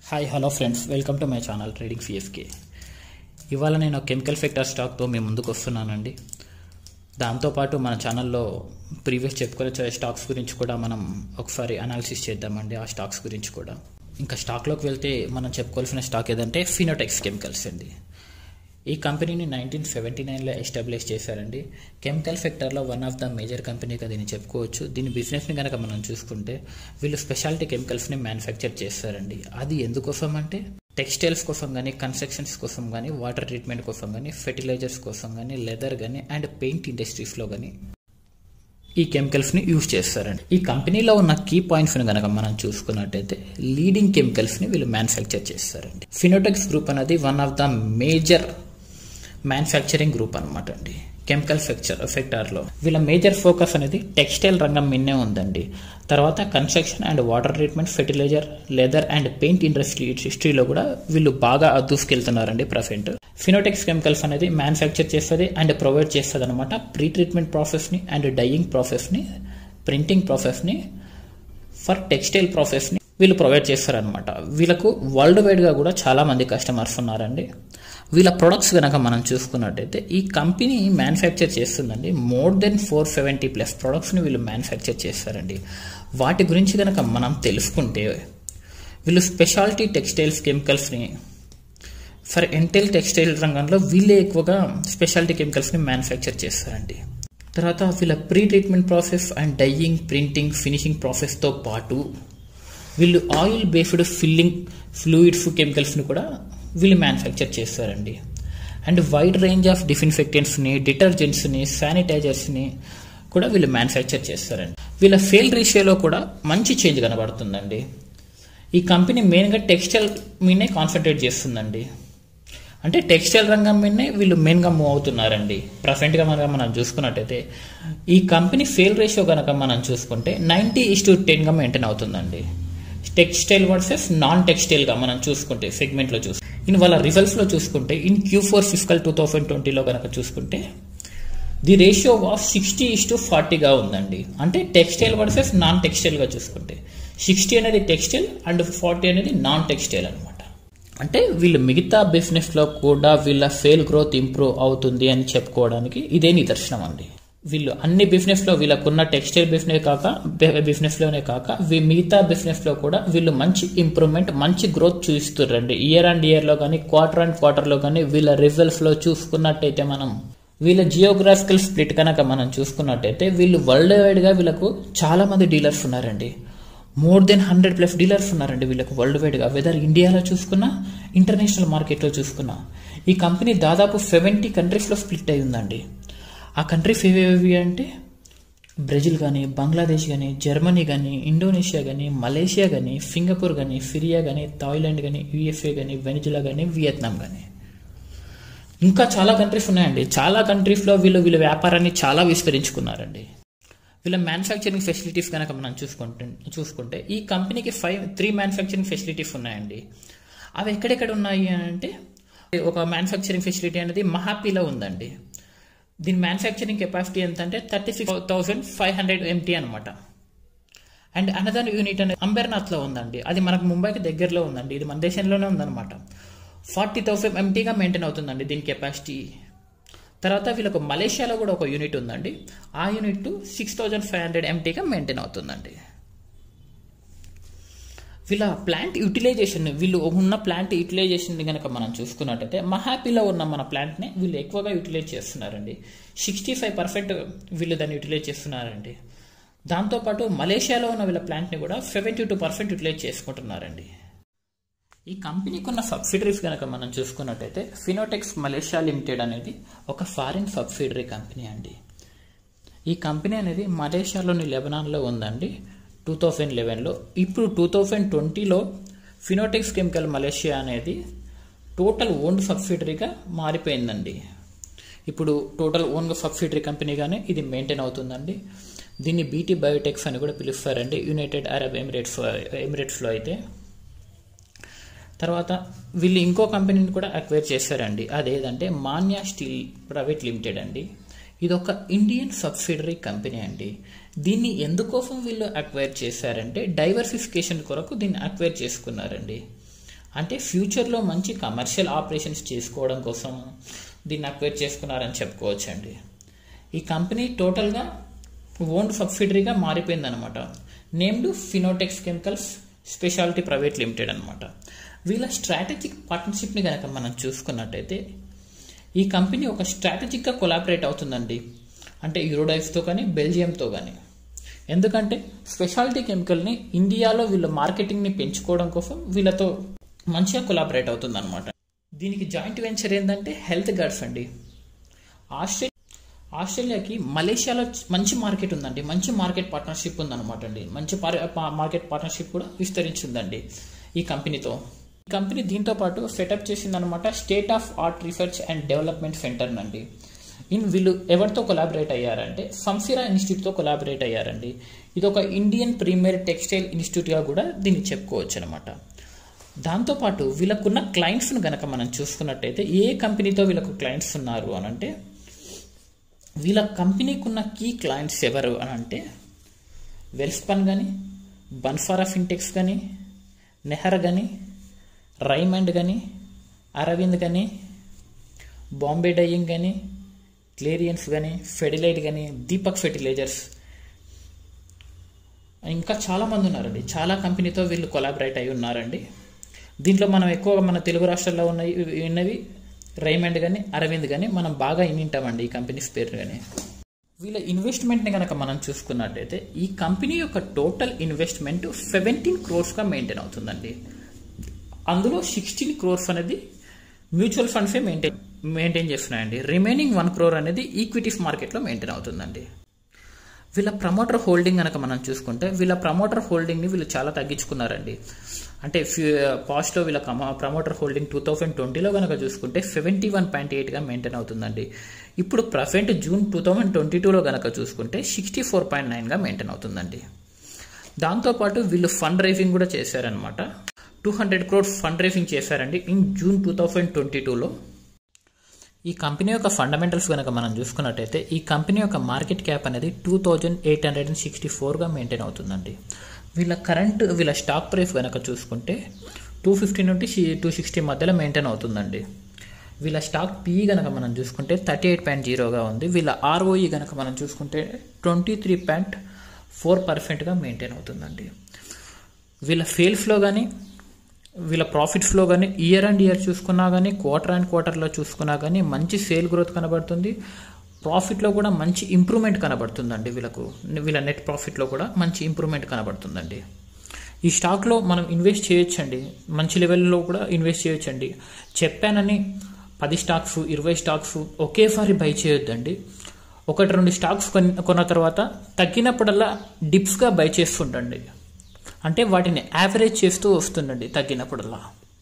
hi hello friends welcome to my channel trading CSK ఇవాళ నేను chemical ఫెక్టర్ స్టాక్తో మీ ముందుకు వస్తున్నానండి దాంతోపాటు మన ఛానల్లో ప్రీవియస్ చెప్పుకునే స్టాక్స్ గురించి కూడా మనం ఒకసారి అనాలిసిస్ చేద్దామండి ఆ స్టాక్స్ గురించి కూడా ఇంకా స్టాక్లోకి వెళ్తే మనం చెప్పుకోవాల్సిన స్టాక్ ఏదంటే ఫినోటెక్స్ కెమికల్స్ అండి ఈ కంపెనీని నైన్టీన్ సెవెంటీ నైన్లో ఎస్టాబ్లిష్ చేశారండి కెమికల్ సెక్టర్లో వన్ ఆఫ్ ద మేజర్ కంపెనీగా దీన్ని చెప్పుకోవచ్చు దీని బిజినెస్ని కనుక మనం చూసుకుంటే వీళ్ళు స్పెషాలిటీ కెమికల్స్ని మ్యానుఫ్యాక్చర్ చేస్తారండి అది ఎందుకోసం అంటే టెక్స్టైల్స్ కోసం కానీ కన్స్ట్రక్షన్స్ కోసం కానీ వాటర్ ట్రీట్మెంట్ కోసం కానీ ఫెర్టిలైజర్స్ కోసం కానీ లెదర్ కానీ అండ్ పెయింట్ ఇండస్ట్రీస్లో కానీ ఈ కెమికల్స్ని యూజ్ చేస్తారండి ఈ కంపెనీలో ఉన్న కీ పాయింట్స్ని కనుక మనం చూసుకున్నట్టయితే లీడింగ్ కెమికల్స్ని వీళ్ళు మ్యానుఫ్యాక్చర్ చేస్తారండి ఫినోటెక్స్ గ్రూప్ అనేది one of the major manufacturing group అనమాట అండి కెమికల్ సెక్టర్ సెక్టార్లో వీళ్ళ మేజర్ ఫోకస్ అనేది టెక్స్టైల్ రంగం మీదనే ఉందండి తర్వాత construction and water treatment fertiliser leather and paint industry హిస్టరీలో కూడా వీళ్ళు బాగా దూసుకెళ్తున్నారండి ప్రజెంట్ ఫినోటెక్స్ కెమికల్స్ అనేది మ్యానుఫ్యాక్చర్ చేస్తుంది అండ్ ప్రొవైడ్ చేస్తుంది అనమాట ప్రీ ట్రీట్మెంట్ ప్రాసెస్ని అండ్ డైయింగ్ ప్రాసెస్ని ప్రింటింగ్ ప్రాసెస్ని ఫర్ టెక్స్టైల్ ప్రాసెస్ని వీళ్ళు ప్రొవైడ్ చేస్తారనమాట వీళ్ళకు వరల్డ్ వైడ్గా కూడా చాలా మంది కస్టమర్స్ ఉన్నారండి వీళ్ళ ప్రొడక్ట్స్ కనుక మనం చూసుకున్నట్టయితే ఈ కంపెనీ మ్యానుఫ్యాక్చర్ చేస్తుందండి more than four seventy plus ప్రొడక్ట్స్ని వీళ్ళు మ్యానుఫ్యాక్చర్ చేస్తారండి వాటి గురించి కనుక మనం తెలుసుకుంటే వీళ్ళు స్పెషాలిటీ టెక్స్టైల్స్ కెమికల్స్ని ఫర్ ఎంటైల్ టెక్స్టైల్ రంగంలో వీళ్ళే ఎక్కువగా స్పెషాలిటీ కెమికల్స్ని మ్యానుఫ్యాక్చర్ చేస్తారండి తర్వాత వీళ్ళ pre treatment process and dyeing printing finishing ప్రాసెస్తో పాటు వీళ్ళు ఆయిల్ బేస్డ్ ఫిల్లింగ్ ఫ్లూయిడ్స్ కెమికల్స్ని కూడా వీళ్ళు మ్యానుఫ్యాక్చర్ చేస్తారండి అండ్ వైడ్ రేంజ్ ఆఫ్ డిఫిన్ఫెక్టెంట్స్ని డిటర్జెంట్స్ని శానిటైజర్స్ని కూడా వీళ్ళు మ్యానుఫ్యాక్చర్ చేస్తారండి వీళ్ళ ఫెయిల్ రేషియోలో కూడా మంచి చేంజ్ కనబడుతుందండి ఈ కంపెనీ మెయిన్గా టెక్స్టైల్ మీదనే కాన్సన్ట్రేట్ చేస్తుందండి అంటే టెక్స్టైల్ రంగం మీదనే వీళ్ళు మెయిన్గా మూవ్ అవుతున్నారండి ప్రజెంట్గా మనక మనం చూసుకున్నట్టయితే ఈ కంపెనీ ఫెయిల్ రేషియో కనుక మనం చూసుకుంటే నైంటీ ఇస్ టు టెన్గా మెయింటైన్ అవుతుందండి టెక్స్టైల్ వర్సెస్ నాన్ టెక్స్టైల్గా మనం చూసుకుంటే సెగ్మెంట్లో చూసి ఇన్ వాళ్ళ రిజల్ట్స్లో చూసుకుంటే in Q four fiscal two thousand ట్వంటీలో కనుక చూసుకుంటే the ratio was sixty is to ఫార్టీగా ఉందండి అంటే టెక్స్టైల్ వర్సెస్ నాన్ టెక్స్టైల్గా చూసుకుంటే సిక్స్టీ అనేది టెక్స్టైల్ అండ్ ఫార్టీ అనేది నాన్ టెక్స్టైల్ అనమాట అంటే వీళ్ళు మిగతా బిజినెస్లో కూడా వీళ్ళ ఫెయిల్ గ్రోత్ ఇంప్రూవ్ అవుతుంది అని చెప్పుకోవడానికి ఇదే నిదర్శనం అండి వీళ్ళు అన్ని బిజినెస్లో వీళ్ళకున్న టెక్స్టైల్ బిజినెస్ కాక బిజినెస్లోనే కాక మిగతా బిజినెస్లో కూడా వీళ్ళు మంచి ఇంప్రూవ్మెంట్ మంచి గ్రోత్ చూపిస్తున్నారండి ఇయర్ అండ్ ఇయర్లో కానీ క్వార్టర్ అండ్ క్వార్టర్లో కానీ వీళ్ళ రిజల్ట్స్లో చూసుకున్నట్టయితే మనం వీళ్ళ జియోగ్రాఫికల్ స్ప్లిట్ కనుక మనం చూసుకున్నట్టయితే వీళ్ళు వరల్డ్ వైడ్గా వీళ్ళకు చాలా మంది డీలర్స్ ఉన్నారండి more than hundred plus dealers ఉన్నారండి వీళ్ళకు వరల్డ్ వైడ్గా వెదర్ ఇండియాలో చూసుకున్నా ఇంటర్నేషనల్ మార్కెట్లో చూసుకున్నా ఈ కంపెనీ దాదాపు సెవెంటీ కంట్రీస్లో స్ప్లిట్ అయి ఉందండి ఆ కంట్రీస్ ఏవేవి అంటే బ్రెజిల్ కానీ బంగ్లాదేశ్ కానీ జర్మనీ కానీ ఇండోనేషియా కానీ మలేషియా కానీ సింగపూర్ కానీ సిరియా కానీ థాయిలాండ్ కానీ యుఎస్ఏ కానీ వెనిజులా కానీ వియత్నాం కానీ ఇంకా చాలా కంట్రీస్ ఉన్నాయండి చాలా కంట్రీస్లో వీళ్ళు వీళ్ళ వ్యాపారాన్ని చాలా విస్తరించుకున్నారండి వీళ్ళ మ్యానుఫ్యాక్చరింగ్ ఫెసిలిటీస్ కనుక మనం చూసుకుంటే చూసుకుంటే ఈ కంపెనీకి ఫైవ్ త్రీ మ్యానుఫ్యాక్చరింగ్ ఫెసిలిటీస్ ఉన్నాయండి అవి ఎక్కడెక్కడ ఉన్నాయి అంటే ఒక మ్యానుఫ్యాక్చరింగ్ ఫెసిలిటీ అనేది మహాపీలో ఉందండి దీని మ్యానుఫ్యాక్చరింగ్ కెపాసిటీ ఎంత అంటే thirty six thousand five hundred MT అనమాట అండ్ అనదర్ యూనిట్ అనేది అంబర్నాథ్లో ఉందండి అది మనకు ముంబైకి దగ్గరలో ఉందండి ఇది మన దేశంలోనే ఉందన్నమాట ఫార్టీ థౌసండ్ ఎంటీగా మెయింటైన్ అవుతుందండి దీని కెపాసిటీ తర్వాత వీళ్ళకు మలేషియాలో కూడా ఒక యూనిట్ ఉందండి ఆ unit six thousand five hundred ఎంటీగా మెయింటైన్ అవుతుందండి వీళ్ళ ప్లాంట్ యూటిలైజేషన్ వీళ్ళు ఉన్న ప్లాంట్ యూటిలైజేషన్ కనుక మనం చూసుకున్నట్టయితే మహాపీలో ఉన్న మన ప్లాంట్ని వీళ్ళు ఎక్కువగా యూటిలైజ్ చేస్తున్నారండి సిక్స్టీ ఫైవ్ పర్సెంట్ వీళ్ళు దాన్ని యూటిలైజ్ చేస్తున్నారండి దాంతోపాటు మలేషియాలో ఉన్న వీళ్ళ ప్లాంట్ని కూడా సెవెంటీ టూ పర్సెంట్ యూటిలైజ్ చేసుకుంటున్నారండి ఈ కంపెనీకి ఉన్న సబ్సిడరీస్ కనుక మనం చూసుకున్నట్టయితే ఫినోటెక్స్ మలేషియా లిమిటెడ్ అనేది ఒక ఫారిన్ సబ్సిడరీ కంపెనీ అండి ఈ కంపెనీ అనేది మలేషియాలోని లెబనాన్లో ఉందండి టూ థౌజండ్ లెవెన్లో ఇప్పుడు టూ థౌజండ్ ట్వంటీలో ఫినోటెక్స్ కెమికల్ మలేషియా అనేది టోటల్ ఓన్ సబ్సిడరీగా మారిపోయిందండి ఇప్పుడు టోటల్ ఓన్ సబ్సిడరీ కంపెనీగానే ఇది మెయింటైన్ అవుతుందండి దీన్ని బీటీ బయోటెక్స్ అని కూడా పిలుస్తారండి యునైటెడ్ అరబ్ ఎమిరేట్స్ ఎమిరేట్స్లో అయితే తర్వాత వీళ్ళు ఇంకో కంపెనీని కూడా అక్వైర్ చేశారండి అదేదంటే మాన్యా స్టీల్ ప్రైవేట్ లిమిటెడ్ అండి ఇది ఒక ఇండియన్ సబ్సిడరీ కంపెనీ అండి దీన్ని ఎందుకోసం వీళ్ళు అక్వైర్ చేశారంటే డైవర్సిఫికేషన్ కొరకు దీన్ని అక్వైర్ చేసుకున్నారండి అంటే ఫ్యూచర్లో మంచి కమర్షియల్ ఆపరేషన్స్ చేసుకోవడం కోసం దీన్ని అక్వైర్ చేసుకున్నారని చెప్పుకోవచ్చండి ఈ కంపెనీ టోటల్గా ఓన్ సబ్సిడరీగా మారిపోయిందనమాట named Fineotex chemicals speciality private limited అనమాట వీళ్ళ స్ట్రాటజిక్ పార్ట్నర్షిప్ని కనుక మనం చూసుకున్నట్టయితే ఈ కంపెనీ ఒక స్ట్రాటజిక్గా కొలాబరేట్ అవుతుందండి అంటే యూరోడైఫ్తో కానీ బెల్జియంతో కానీ ఎందుకంటే స్పెషాలిటీ కెమికల్ని ఇండియాలో వీళ్ళ మార్కెటింగ్ని పెంచుకోవడం కోసం వీళ్ళతో మంచిగా కొలాబరేట్ అవుతుందన్నమాట దీనికి జాయింట్ వెంచర్ ఏంటంటే హెల్త్ గార్డ్స్ అండి ఆస్ట్రేలియా ఆస్ట్రేలియాకి మలేషియాలో మంచి మార్కెట్ ఉందండి మంచి మార్కెట్ పార్ట్నర్షిప్ ఉందన్నమాట అండి మంచి మార్కెట్ పార్ట్నర్షిప్ కూడా విస్తరించిందండి ఈ కంపెనీతో ఈ కంపెనీ దీంతో పాటు సెటప్ చేసిందనమాట state of art research and development centre నండి ఇన్ వీళ్ళు ఎవరితో కొలాబరేట్ అయ్యారంటే సంసిరా ఇన్స్టిట్యూట్తో కొలాబరేట్ అయ్యారండి ఇది ఒక ఇండియన్ ప్రీమియర్ టెక్స్టైల్ ఇన్స్టిట్యూట్గా కూడా దీన్ని చెప్పుకోవచ్చు అనమాట దాంతోపాటు వీళ్ళకున్న క్లయింట్స్ను గనక మనం చూసుకున్నట్టయితే ఏ కంపెనీతో వీళ్ళకు క్లయింట్స్ ఉన్నారు అని అంటే వీళ్ళ కంపెనీకి ఉన్న కీ క్లయింట్స్ ఎవరు అని అంటే వెల్స్పన్ కానీ బన్ఫారా ఫిన్టెక్స్ కానీ నెహర్ కానీ రైమండ్ కానీ అరవింద్ కానీ బాంబే డయింగ్ కానీ క్లేరియన్స్ కానీ ఫెడిలైట్ కానీ దీపక్ ఫెర్టిలైజర్స్ ఇంకా చాలామంది ఉన్నారండి చాలా కంపెనీతో వీళ్ళు కొలాబరేట్ అయి ఉన్నారండి దీంట్లో మనం ఎక్కువగా మన తెలుగు రాష్ట్రాల్లో ఉన్న ఉన్నవి రైమండ్ కానీ అరవింద్ కానీ మనం బాగా వింటామండి ఈ కంపెనీస్ పేరు కానీ వీళ్ళ ఇన్వెస్ట్మెంట్ని కనుక మనం చూసుకున్నట్టయితే ఈ కంపెనీ యొక్క టోటల్ ఇన్వెస్ట్మెంట్ సెవెంటీన్ క్రోర్స్గా మెయింటైన్ అవుతుందండి అందులో సిక్స్టీన్ క్రోర్స్ అనేది మ్యూచువల్ ఫండ్సే మెయింటైన్ మెయింటైన్ చేస్తున్నాయండి రిమైనింగ్ వన్ క్రోర్ అనేది ఈక్విటీస్ మార్కెట్లో మెయింటైన్ అవుతుందండి వీళ్ళ ప్రమోటర్ హోల్డింగ్ కనుక మనం చూసుకుంటే వీళ్ళ ప్రమోటర్ హోల్డింగ్ని వీళ్ళు చాలా తగ్గించుకున్నారండి అంటే పాస్ట్లో వీళ్ళ ప్రమోటర్ హోల్డింగ్ టూ థౌజండ్ ట్వంటీలో కనుక చూసుకుంటే సెవెంటీ వన్ పాయింట్ ఎయిట్గా మెయింటైన్ అవుతుందండి ఇప్పుడు present June two thousand twenty టూలో కనుక చూసుకుంటే సిక్స్టీ ఫోర్ పాయింట్ నైన్గా మెయింటైన్ అవుతుందండి దాంతోపాటు వీళ్ళు ఫండ్ రైజింగ్ కూడా చేశారనమాట two hundred crores fund raising చేశారండి in June two thousand twenty టూలో ఈ కంపెనీ యొక్క ఫండమెంటల్స్ కనుక మనం చూసుకున్నట్టయితే ఈ కంపెనీ యొక్క మార్కెట్ క్యాప్ అనేది two thousand eight hundred and sixty ఫోర్గా మెయింటైన్ అవుతుందండి వీళ్ళ కరెంట్ వీళ్ళ స్టాక్ ప్రైస్ కనుక చూసుకుంటే టూ ఫిఫ్టీ నుండి టూ సిక్స్టీ మధ్యలో మెయింటైన్ అవుతుందండి వీళ్ళ స్టాక్ పీఈ కనుక మనం చూసుకుంటే థర్టీ ఎయిట్ పాయింట్ జీరోగా ఉంది వీళ్ళ ఆర్ఓఈ కనుక మనం చూసుకుంటే ట్వంటీ త్రీ పాయింట్ ఫోర్ పర్సెంట్గా మెయింటైన్ అవుతుందండి వీళ్ళ సేల్స్లో కానీ వీళ్ళ ప్రాఫిట్ ఫ్లో కానీ ఇయర్ అండ్ ఇయర్ చూసుకున్నా కానీ క్వార్టర్ అండ్ క్వార్టర్లో చూసుకున్నా కానీ మంచి సేల్ గ్రోత్ కనబడుతుంది ప్రాఫిట్లో కూడా మంచి ఇంప్రూవ్మెంట్ కనబడుతుందండి వీళ్ళకు వీళ్ళ నెట్ ప్రాఫిట్లో కూడా మంచి ఇంప్రూవ్మెంట్ కనబడుతుందండి ఈ స్టాక్లో మనం ఇన్వెస్ట్ చేయొచ్చండి మంచి లెవెల్లో కూడా ఇన్వెస్ట్ చేయొచ్చండి చెప్పానని పది స్టాక్స్ ఇరవై స్టాక్స్ ఒకేసారి బై చేయొద్దండి ఒకటి రెండు స్టాక్స్ కొన్ కొన్న తర్వాత తగ్గినప్పుడల్లా డిప్స్గా బై చేస్తుండండి అంటే వాటిని యావరేజ్ చేస్తూ వస్తుండండి తగ్గినప్పుడల్లా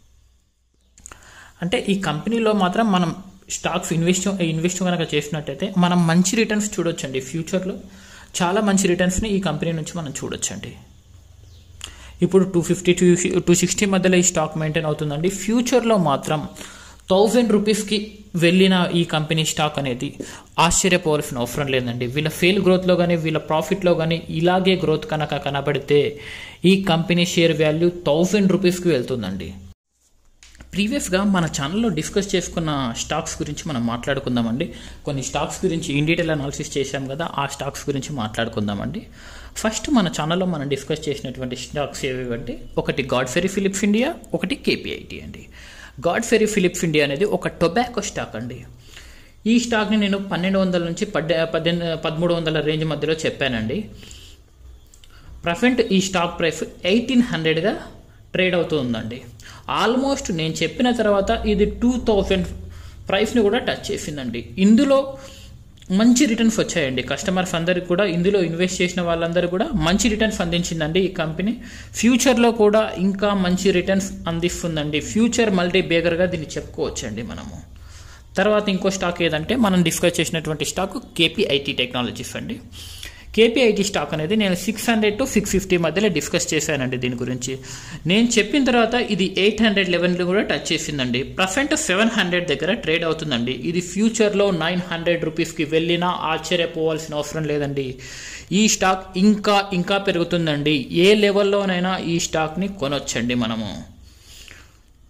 అంటే ఈ కంపెనీలో మాత్రం మనం స్టాక్స్ ఇన్వెస్ట్ ఇన్వెస్ట్ కనుక చేసినట్టయితే మనం మంచి రిటర్న్స్ చూడొచ్చండి ఫ్యూచర్లో చాలా మంచి రిటర్న్స్ని ఈ కంపెనీ నుంచి మనం చూడొచ్చండి ఇప్పుడు two fifty to two sixty మధ్యలో ఈ స్టాక్ మెయింటైన్ అవుతుందండి ఫ్యూచర్లో మాత్రం థౌజండ్ రూపీస్కి వెళ్ళిన ఈ కంపెనీ స్టాక్ అనేది ఆశ్చర్యపోవాల్సిన అవసరం లేదండి వీళ్ళ ఫెయిల్ గ్రోత్లో కానీ వీళ్ళ ప్రాఫిట్లో కానీ ఇలాగే గ్రోత్ కనుక కనబడితే ఈ కంపెనీ షేర్ వాల్యూ థౌజండ్ రూపీస్కి వెళ్తుందండి ప్రీవియస్గా మన ఛానల్లో డిస్కస్ చేసుకున్న స్టాక్స్ గురించి మనం మాట్లాడుకుందామండి కొన్ని స్టాక్స్ గురించి ఇన్ డీటెయిల్ అనాలిసిస్ చేశాం కదా ఆ స్టాక్స్ గురించి మాట్లాడుకుందామండి ఫస్ట్ మన ఛానల్లో మనం డిస్కస్ చేసినటువంటి స్టాక్స్ ఏవేవంటే ఒకటి గాడ్ ఫెరీ ఫిలిప్స్ ఇండియా ఒకటి కేపీఐటీ అండి గాడ్ ఫెరీ ఫిలిప్స్ ఇండియా అనేది ఒక టొబాకో స్టాక్ అండి ఈ స్టాక్ని నేను పన్నెండు వందల నుంచి పద్దె పద్దెనిమిది పదమూడు వందల రేంజ్ మధ్యలో చెప్పానండి ప్రజెంట్ ఈ స్టాక్ ప్రైస్ ఎయిటీన్ హండ్రెడ్గా ట్రేడ్ అవుతూ ఉందండి ఆల్మోస్ట్ నేను చెప్పిన తర్వాత ఇది టూ థౌజండ్ ప్రైస్ని కూడా టచ్ చేసిందండి ఇందులో మంచి రిటర్న్స్ వచ్చాయండి కస్టమర్స్ అందరికి కూడా ఇందులో ఇన్వెస్ట్ చేసిన వాళ్ళందరూ కూడా మంచి రిటర్న్స్ అందించిందండి ఈ కంపెనీ ఫ్యూచర్లో కూడా ఇంకా మంచి రిటర్న్స్ అందిస్తుందండి ఫ్యూచర్ మల్టీ బేగర్గా దీన్ని చెప్పుకోవచ్చండి మనము తర్వాత ఇంకో స్టాక్ ఏదంటే మనం డిస్కస్ చేసినటువంటి స్టాక్ కేపీఐటీ టెక్నాలజీస్ అండి కేపీఐటీ స్టాక్ అనేది నేను six hundred to six fifty మధ్యలో డిస్కస్ చేశానండి దీని గురించి నేను చెప్పిన తర్వాత ఇది ఎయిట్ హండ్రెడ్ లెవెన్లో కూడా టచ్ చేసిందండి ప్రజెంట్ సెవెన్ హండ్రెడ్ దగ్గర ట్రేడ్ అవుతుందండి ఇది ఫ్యూచర్లో నైన్ హండ్రెడ్ రూపీస్కి వెళ్ళినా ఆశ్చర్యపోవాల్సిన అవసరం లేదండి ఈ స్టాక్ ఇంకా ఇంకా పెరుగుతుందండి ఏ లెవెల్లోనైనా ఈ స్టాక్ని కొనొచ్చండి మనము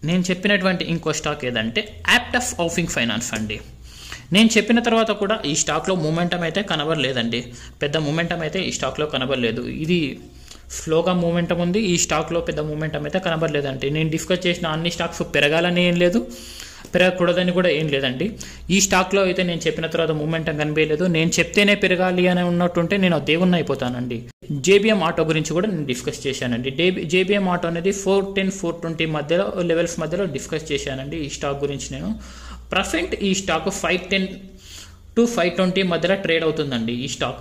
నేను చెప్పినటువంటి ఇంకో స్టాక్ ఏదంటే యాప్టఫ్ ఆఫింగ్ ఫైనాన్స్ అండి నేను చెప్పిన తర్వాత కూడా ఈ స్టాక్లో మూమెంటం అయితే కనబడలేదండి పెద్ద మూమెంటం అయితే ఈ స్టాక్లో కనబడలేదు ఇది స్లోగా మూమెంటం ఉంది ఈ స్టాక్లో పెద్ద మూమెంటం అయితే కనబడలేదండి నేను డిస్కస్ చేసిన అన్ని స్టాక్స్ పెరగాలని ఏం లేదు పెరగకూడదని కూడా ఏం లేదండి ఈ స్టాక్లో అయితే నేను చెప్పిన తర్వాత మూమెంటం కనిపించలేదు నేను చెప్తేనే పెరగాలి అని ఉన్నట్టుంటే నేను దేవుణ్ణి అయిపోతానండి జేబిఎం ఆటో గురించి కూడా నేను డిస్కస్ చేశానండి జేబిఎం ఆటో అనేది ఫోర్ టెన్ ఫోర్ ట్వంటీ మధ్యలో లెవెల్స్ మధ్యలో డిస్కస్ చేశానండి ఈ స్టాక్ గురించి నేను ప్రజెంట్ ఈ stock five ten to five twenty మధ్యలో ట్రేడ్ అవుతుందండి ఈ స్టాక్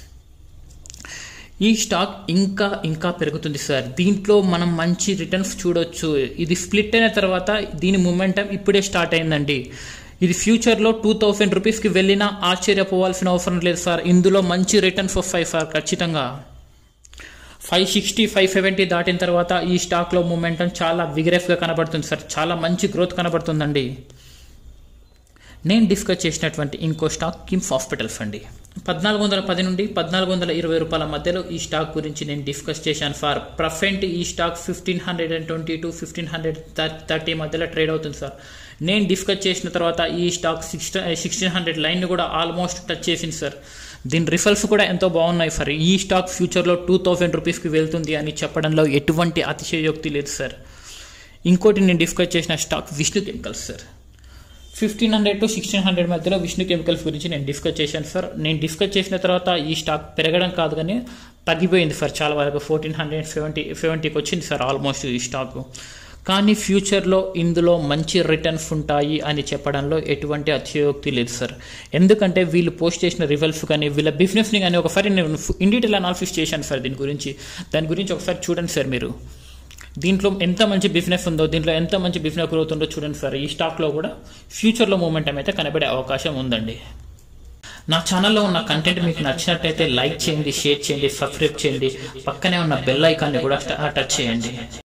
ఈ స్టాక్ ఇంకా ఇంకా పెరుగుతుంది సార్ దీంట్లో మనం మంచి రిటర్న్స్ చూడొచ్చు ఇది స్ప్లిట్ అయిన తర్వాత దీని మూమెంటం ఇప్పుడే స్టార్ట్ అయిందండి ఇది ఫ్యూచర్లో టూ థౌసండ్ రూపీస్కి వెళ్ళినా ఆశ్చర్యపోవాల్సిన అవసరం లేదు సార్ ఇందులో మంచి రిటర్న్స్ వస్తాయి సార్ ఖచ్చితంగా ఫైవ్ సిక్స్టీ ఫైవ్ సెవెంటీ దాటిన తర్వాత ఈ స్టాక్లో మూమెంటం చాలా విగ్రెఫ్గా కనబడుతుంది సార్ చాలా మంచి గ్రోత్ కనబడుతుందండి నేను డిస్కస్ చేసినటువంటి ఇంకో స్టాక్ కిమ్స్ హాస్పిటల్స్ అండి పద్నాలుగు వందల పది నుండి పద్నాలుగు వందల ఇరవై రూపాయల మధ్యలో ఈ స్టాక్ గురించి నేను డిస్కస్ చేశాను ఫార్ ప్రఫెంట్ ఈ stock fifteen hundred and twenty to fifteen hundred thirty మధ్యలో ట్రేడ్ అవుతుంది సార్ నేను డిస్కస్ చేసిన తర్వాత ఈ stock sixty sixteen hundred line కూడా ఆల్మోస్ట్ టచ్ చేసింది సార్ దీని రిఫల్స్ కూడా ఎంతో బాగున్నాయి సార్ ఈ స్టాక్ ఫ్యూచర్లో టూ థౌసండ్ రూపీస్కి వెళ్తుంది అని చెప్పడంలో ఎటువంటి అతిశయోక్తి లేదు సార్ ఇంకోటి నేను డిస్కస్ చేసిన stock Vishnu chemicals sir fifteen hundred to sixteen hundred మధ్యలో విష్ణు కెమికల్స్ గురించి నేను డిస్కస్ చేశాను సార్ నేను డిస్కస్ చేసిన తర్వాత ఈ స్టాక్ పెరగడం కాదు కానీ తగ్గిపోయింది సార్ చాలా వరకు ఫోర్టీన్ హండ్రెడ్ సెవెంటీ సెవెంటీకి వచ్చింది సార్ ఆల్మోస్ట్ ఈ స్టాక్ కానీ ఫ్యూచర్లో ఇందులో మంచి రిటర్న్స్ ఉంటాయి అని చెప్పడంలో ఎటువంటి అతిశయోక్తి లేదు సార్ ఎందుకంటే వీళ్ళు పోస్ట్ చేసిన రిజల్ట్స్ కానీ వీళ్ళ బిజినెస్ని కానీ ఒకసారి నేను ఇన్ డీటెయిల్ అనాలిసిస్ చేశాను సార్ దీని గురించి దాని గురించి ఒకసారి చూడండి సార్ మీరు దీంట్లో ఎంత మంచి బిజినెస్ ఉందో దీంట్లో ఎంత మంచి బిజినెస్ గ్రోత్ ఉందో చూడండి సార్ ఈ స్టాక్లో కూడా ఫ్యూచర్లో మూమెంటం అయితే కనబడే అవకాశం ఉందండి నా ఛానల్లో ఉన్న కంటెంట్ మీకు నచ్చినట్టయితే లైక్ చేయండి షేర్ చేయండి సబ్స్క్రైబ్ చేయండి పక్కనే ఉన్న బెల్ ఐకాన్ని కూడా టచ్ చేయండి